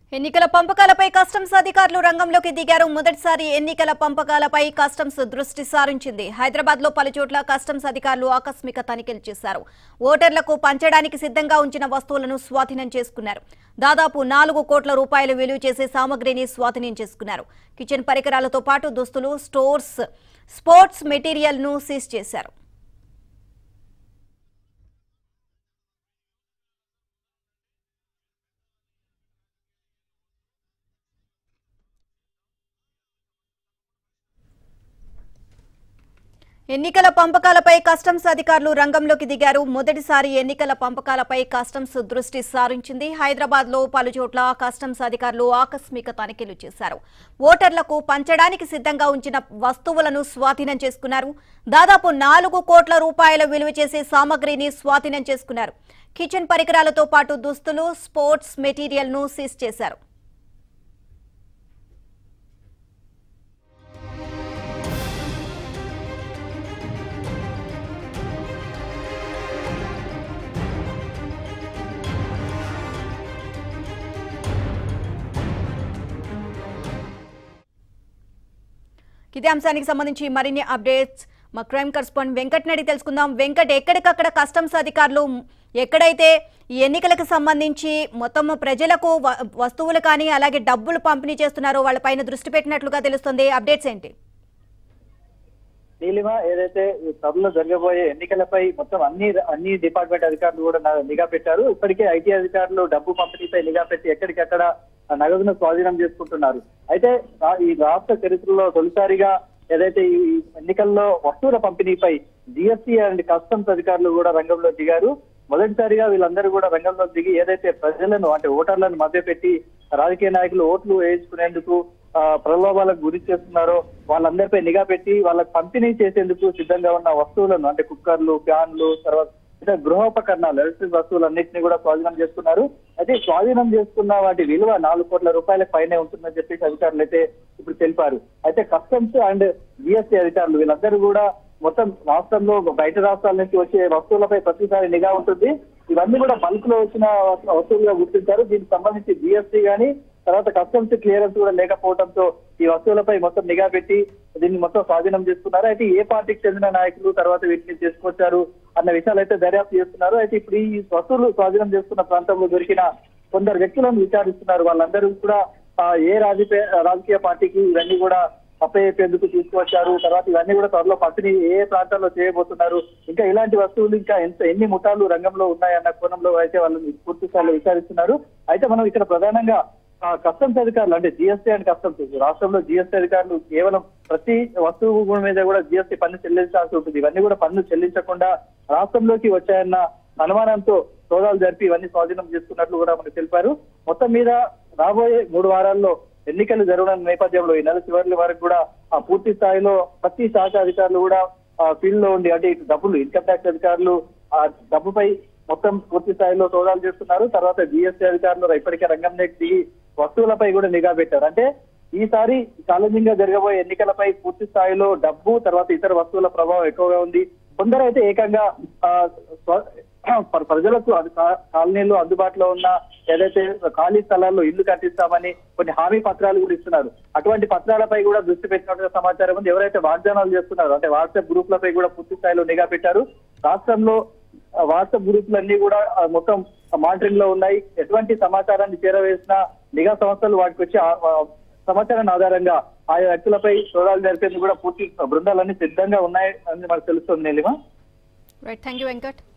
ఎన్నికల పంపకాలపై కస్టమ్స్ అధికారులు రంగంలోకి దిగారు మొదటిసారి ఎన్నికల పంపకాలపై కస్టమ్స్ దృష్టి సారించింది హైదరాబాద్ లో పలుచోట్ల కస్టమ్స్ అధికారులు ఆకస్మిక తనిఖీలు చేశారు ఓటర్లకు పంచడానికి సిద్ధంగా ఉంచిన వస్తువులను స్వాధీనం చేసుకున్నారు దాదాపు నాలుగు కోట్ల రూపాయలు విలువ చేసే సామగ్రిని స్వాధీనం చేసుకున్నారు కిచెన్ పరికరాలతో పాటు దుస్తులు స్టోర్స్ స్పోర్ట్స్ మెటీరియల్ ను సీజ్ చేశారు ఎన్నికల పంపకాలపై కస్టమ్స్ అధికారులు రంగంలోకి దిగారు మొదటిసారి ఎన్నికల పంపకాలపై కస్టమ్స్ దృష్టి సారించింది హైదరాబాద్ లో పలుచోట్ల కస్టమ్స్ అధికారులు ఆకస్మిక తనిఖీలు చేశారు ఓటర్లకు పంచడానికి సిద్ధంగా ఉంచిన వస్తువులను స్వాధీనం చేసుకున్నారు దాదాపు నాలుగు కోట్ల రూపాయల విలువ చేసే సామగ్రిని స్వాధీనం చేసుకున్నారు కిచెన్ పరికరాలతో పాటు దుస్తులు స్పోర్ట్స్ మెటీరియల్ ను సీజ్ చేశారు ఇదే అంశానికి సంబంధించి మరిన్ని అప్డేట్స్ మా క్రైమ్ కరెస్పాండెంట్ వెంకట్ నడి తెలుసుకుందాం వెంకట్ ఎక్కడికక్కడ కస్టమ్స్ అధికారులు ఎక్కడైతే ఈ ఎన్నికలకు సంబంధించి మొత్తం ప్రజలకు వ- వస్తువులు కానీ అలాగే డబ్బులు పంపిణీ చేస్తున్నారో వాళ్ళపైన దృష్టి పెట్టినట్లుగా తెలుస్తుంది అప్డేట్స్ ఏంటి నీలిమ ఏదైతే ఈ సభలో జరగబోయే ఎన్నికలపై మొత్తం అన్ని అన్ని డిపార్ట్మెంట్ అధికారులు కూడా నా- నిఘా పెట్టారు ఇప్పటికే ఐటీ అధికారులు డబ్బు పంపిణీపై నిఘా పెట్టి ఎక్కడికక్కడ ఆ నగదును స్వాధీనం చేసుకుంటున్నారు అయితే రా- ఈ రాష్ట్ర చరిత్రలో తొలిసారిగా ఏదైతే ఈ ఎన్నికల్లో వస్తువుల పంపిణీపై జిఎస్టీ అండ్ కస్టమ్స్ అధికారులు కూడా రంగంలో దిగారు మొదటిసారిగా వీళ్ళందరూ కూడా రంగంలో దిగి ఏదైతే ప్రజలను అంటే ఓటర్లను మభ్యపెట్టి రాజకీయ నాయకులు ఓట్లు వేయించుకునేందుకు ఆ, ప్రలోభాలకు గురి చేస్తున్నారో వాళ్ళందరిపై నిఘా పెట్టి వాళ్ళకి పంపిణీ చేసేందుకు సిద్ధంగా ఉన్న వస్తువులను అంటే కుక్కర్లు ఫ్యాన్లు తర్వాత ఇతర గృహోపకరణాలు ఎలక్ట్రిక్ వస్తువులన్నింటినీ కూడా స్వాధీనం చేసుకున్నారు అయితే స్వాధీనం చేసుకున్న వాటి విలువ నాలుగు కోట్ల రూపాయల పైనే ఉంటుందని చెప్పేసి అధికారులు అయితే ఇప్పుడు తెలిపారు అయితే కస్టమ్స్ అండ్ జిఎస్టీ అధికారులు వీళ్ళందరూ కూడా మొత్తం రాష్ట్రంలో బయట రాష్ట్రాల నుంచి వచ్చే వస్తువులపై ప్రతిసారి నిఘా ఉంటుంది ఇవన్నీ కూడా బల్క్ లో వచ్చిన వస్తువులుగా గుర్తించారు దీనికి సంబంధించి జిఎస్టీ గానీ తర్వాత కస్టమ్స్ క్లియరెన్స్ కూడా లేకపోవడంతో ఈ వస్తువులపై మొత్తం నిఘా పెట్టి దీన్ని మొత్తం స్వాధీనం చేసుకున్నారు అయితే ఏ పార్టీకి చెందిన నాయకులు తర్వాత వీటిని చేసుకొచ్చారు అన్న విషయాలు అయితే దర్యాప్తు చేస్తున్నారు అయితే ఇప్పుడు ఈ వస్తువులు స్వాధీనం చేసుకున్న ప్రాంతంలో దొరికిన కొందరు వ్యక్తులను విచారిస్తున్నారు వాళ్ళందరూ కూడా ఆ, ఏ రాజకీయ రాజకీయ పార్టీకి ఇవన్నీ కూడా అప్పయ్యేందుకు తీసుకువచ్చారు తర్వాత ఇవన్నీ కూడా త్వరలో పంపిణీ ఏ ప్రాంతాల్లో చేయబోతున్నారు ఇంకా ఇలాంటి వస్తువులు ఇంకా ఎంత ఎన్ని ముఠాలు రంగంలో ఉన్నాయన్న కోణంలో అయితే వాళ్ళని పూర్తి స్థాయిలో విచారిస్తున్నారు అయితే మనం ఇక్కడ ప్రధానంగా ఆ, కస్టమ్స్ అధికారులు అంటే జిఎస్టీ అండ్ కస్టమ్స్ రాష్ట్రంలో జిఎస్టీ అధికారులు కేవలం ప్రతి వస్తువు మీద కూడా జిఎస్టీ పన్ను చెల్లించాల్సి ఉంటుంది ఇవన్నీ కూడా పన్ను చెల్లించకుండా రాష్ట్రంలోకి వచ్చాయన్న అనుమానంతో సోదాలు జరిపి ఇవన్నీ స్వాధీనం చేసుకున్నట్లు కూడా మనకు తెలిపారు మొత్తం మీద రాబోయే మూడు వారాల్లో ఎన్నికలు జరగడం నేపథ్యంలో ఈ నెల చివరి వరకు కూడా ఆ పూర్తి స్థాయిలో ప్రతి శాఖ అధికారులు కూడా ఆ ఫీల్డ్ లో ఉండి అంటే ఇటు డబ్బులు ఇన్కమ్ ట్యాక్స్ అధికారులు ఆ డబ్బుపై మొత్తం పూర్తి స్థాయిలో సోదాలు చేస్తున్నారు తర్వాత జిఎస్టీ అధికారులు ఇప్పటికే రంగంలోకి దిగి వస్తువులపై కూడా నిఘా పెట్టారు అంటే ఈసారి ఛాలెంజింగ్ గా జరగబోయే ఎన్నికలపై పూర్తి స్థాయిలో డబ్బు తర్వాత ఇతర వస్తువుల ప్రభావం ఎక్కువగా ఉంది కొందరైతే ఏకంగా ఆ, స్వ- ప్ర- ప్రజలకు అది కా- కాలనీలో అందుబాటులో ఉన్న ఏదైతే ఖాళీ స్థలాల్లో ఇల్లు కట్టిస్తామని కొన్ని హామీ పత్రాలు కూడా ఇస్తున్నారు అటువంటి పత్రాలపై కూడా దృష్టి పెట్టినట్టుగా సమాచారం ఉంది ఎవరైతే వాగ్దానాలు చేస్తున్నారో అంటే వాట్సాప్ గ్రూప్లపై కూడా పూర్తి స్థాయిలో నిఘా పెట్టారు రాష్ట్రంలో ఆ, వాట్సాప్ గ్రూపులన్నీ కూడా ఆ, మొత్తం మానిటరింగ్ లో ఉన్నాయి ఎటువంటి సమాచారాన్ని చేరవేసిన నిఘా సంస్థలు వాటికి వచ్చి ఆ- ఆ సమాచారాన్ని ఆధారంగా ఆయా వ్యక్తులపై సోదాలు జరిపేందుకు కూడా పూర్తి బృందాలన్నీ సిద్ధంగా ఉన్నాయి అని మనకు తెలుస్తుంది Neelima right thank you Venkat